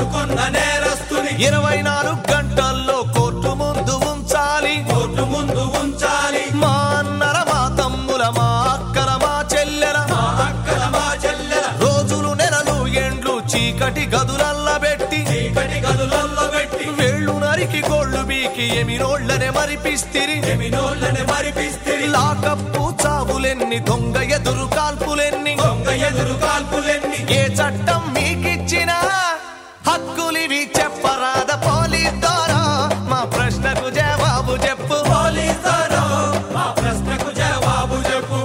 పట్టుకున్న నేరస్తుని ఇరవై నాలుగు గంటల్లో కోర్టు ముందు ఉంచాలి కోర్టు ముందు ఉంచాలి మా అన్నల మా తమ్ముల మా అక్కల మా చెల్లెల మా అక్కల మా చెల్లెల రోజులు నెలలు ఎండ్లు చీకటి గదులల్ల పెట్టి చీకటి గదులలో పెట్టి వేళ్ళు నరికి గోళ్ళు బీకి ఎమినోళ్ళనే మరిపిస్తిరి ఎమినోళ్ళని మరిపిస్తిరి లాకప్పు చావులెన్ని దొంగ ఎదురు కాల్పులెన్ని దొంగ ఎదురు కాల్పులెన్ని ఏ చట్టం మీకిచ్చిన హక్కులివి చెప్పరాద పోలీస్ ద్వారా మా ప్రశ్నకు జవాబు చెప్పు పోలీసారో మా ప్రశ్నకు జవాబు చెప్పు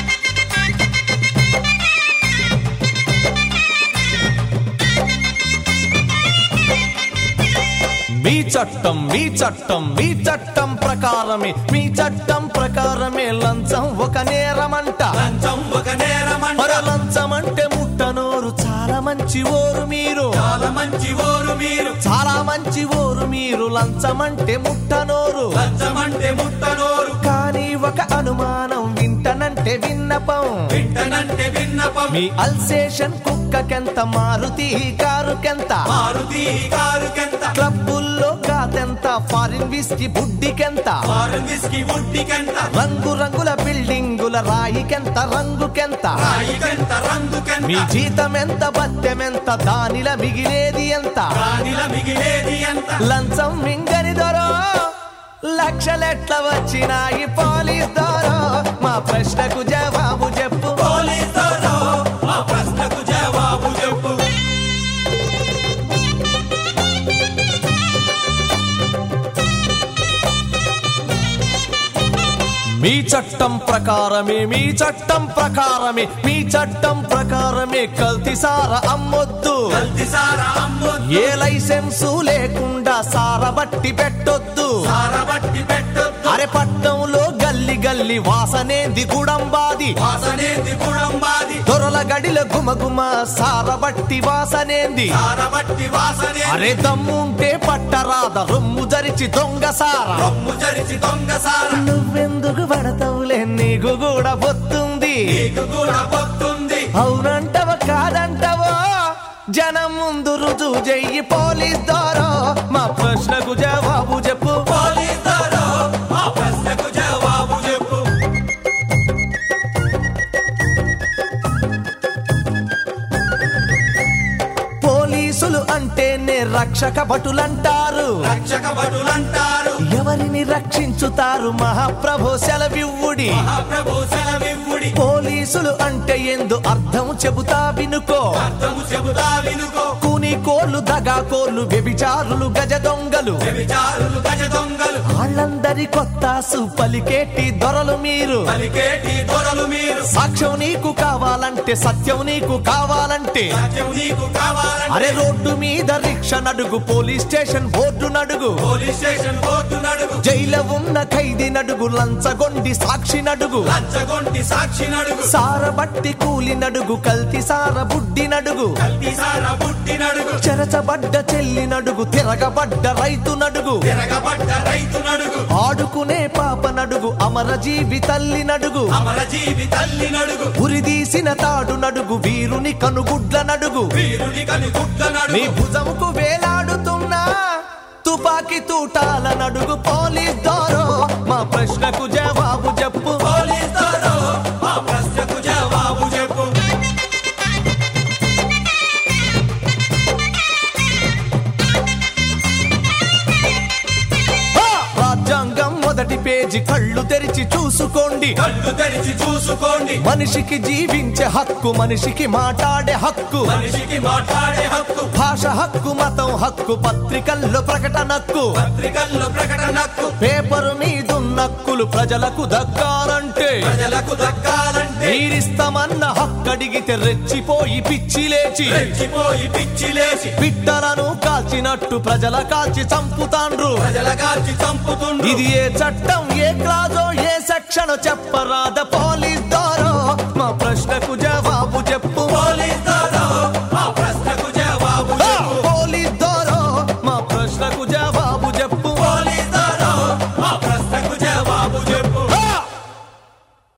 మీ చట్టం మీ చట్టం మీ చట్టం ప్రకారమే మీ చట్టం ప్రకారమే లంచం ఒక నేరమంట లంచం ఒక నేరమంట మర లంచం అంటే ముట్టనోరు చాలా మంచి ఓరు మీరు చాలా మంచి ఓరు మీరు చాలా మంచి ఓరు మీరు లంచం అంటే ముట్టనోరు లంచమంటే ముట్టనోరు కానీ ఒక అనుమానం వింటనంటే విన్నపం వింటనంటే విన్నపం మీ అల్సేషన్ కుక్కకెంత మారుతి కారుకెంత మారుతి కారుకెంత క్లబ్బుల్లో కాదెంత ఫారిన్ విస్కీ బుడ్డికెంత ఫారెన్ విస్కీ ఉట్టికెంత రంగు రంగుల బిల్డింగుల రాయికెంత రంగుకెంత రాయికెంత మీ రంగుకెంత జీతం ఎంత బత్తెమెంత దానిల మిగిలేది ఎంత రాణిల మిగిలేది ఎంత లంచం మింగని దొరో లక్షలెట్ల వచ్చినాయి పోలీస్ దొరో మా ప్రశ్నకు జవాబు చెప్పు పోలీసారో మా ప్రశ్నకు జవాబు చెప్పు మీ చట్టం ప్రకారమే మీ చట్టం ప్రకారమే మీ చట్టం ప్రకారమే కల్తీసార అమ్మొద్దు కల్తీ సారా అమ్మొద్దు ఏ లైసెన్సు లేకుండా సారబట్టి పెట్టొద్దు సారబట్టి పెట్టొద్దు అరే పట్నంలో గల్లి గల్లి వాసనేంది గుడంబాది వాసనేది కుడంబాది దొరల గడిల గుమగుమ సారబట్టి వాసనేంది సారబట్టి వాసనే అరే దమ్ముంటే పట్టరాద రొమ్ము జరిచి దొంగ సార రొమ్ము చరిచి దొంగ సార నువ్వెందుకు పడతావులే నీకు కూడా పొత్తుంది నీకు కూడా పొత్తుంది అవునంటవో కాదంటవో జనం ముందు రుజువు చెయ్యి పోలీస్ ద్వారా మా ప్రశ్నకు జవాబు చెప్పు పోలీసారో మా ప్రశ్నకు జవాబు చెప్పు పోలీసులు అంటేనే రక్షక భటులంటారు రక్షక భటులంటారు ఎవరిని రక్షించుతారు మహాప్రభు సెలవివ్వుడి మహాప్రభు సెలవివ్వుడి పోలీసులు అంటే ఎందు అర్థం చెబుతా వినుకో అర్థము చెబుతా వినుకో కూని కోళ్ళు దగా కోళ్ళు వ్యభిచారులు గజ దొంగలు వ్యభిచారులు గజ దొంగలు వాళ్ళందరి కొత్తాసు పలికేటి దొరలు మీరు పలికేటి దొరలు మీరు సాక్ష్యం నీకు కావాలంటే సత్యం నీకు కావాలంటే సత్యం నీకు కావాలంటే అరే రోడ్డు మీద రిక్ష నడుగు పోలీస్ స్టేషన్ బోర్డు నడుగు పోలీస్ స్టేషన్ బోర్డు నడుగు జైలు ఉన్న ఖైదీ నడుగు లంచగొండి సాక్షి నడుగు లంచగొంటి సాక్షి నడుగు సారబట్టి కూలి నడుగు కల్తి సార బుడ్డి నడుగు కల్తీ సార బుట్టి నడుగు చెరచబడ్డ చెల్లి నడుగు తిరగబడ్డ రైతు నడుగు తిరగబడ్డ రైతు నడుగు ఆడుకునే పాప నడుగు అమరజీవి తల్లి నడుగు అమరజీవి తల్లి నడుగు ఉరిదీసిన తాడు నడుగు వీరుని కనుగుడ్ల నడుగు వీరుని కని గుడ్ల నీ నడుగు భుజముకు వేలాడుతున్నా తుపాకీ తూటాల నడుగు పోలీస్ దారో మా ప్రశ్నకు జవాబు చెప్పు పోలీసారో మా ప్రశ్నకు జవాబు చెప్పు ఆ! రాజ్యాంగం మొదటి పేజీ కళ్ళు తెరిచి చూసుకోండి కళ్ళు తెరిచి చూసుకోండి మనిషికి జీవించే హక్కు మనిషికి మాట్లాడే హక్కు మనిషికి మాట్లాడే హక్కు భాష హక్కు మతం హక్కు పత్రికల్లో ప్రకటన హక్కు పత్రికల్లో ప్రకటనకు పేపరు మీదున్నక్కులు ప్రజలకు దక్కాలంటే ప్రజలకు దక్కాలంటే మీరిస్తామన్న హక్కు అడిగితే రెచ్చిపోయి పిచ్చి లేచి రెచ్చిపోయి పిచ్చి లేచి పిట్టలను కాల్చినట్టు ప్రజల కాల్చి చంపుతాండ్రు ప్రజల కాల్చి చంపుతుండ్రు ఇది ఏ చట్టం ఏ క్లాజో ఏ సెక్షన్ చెప్పరాద పోలీస్ దారో మా ప్రశ్నకు జవాబు చెప్పు పోలీస్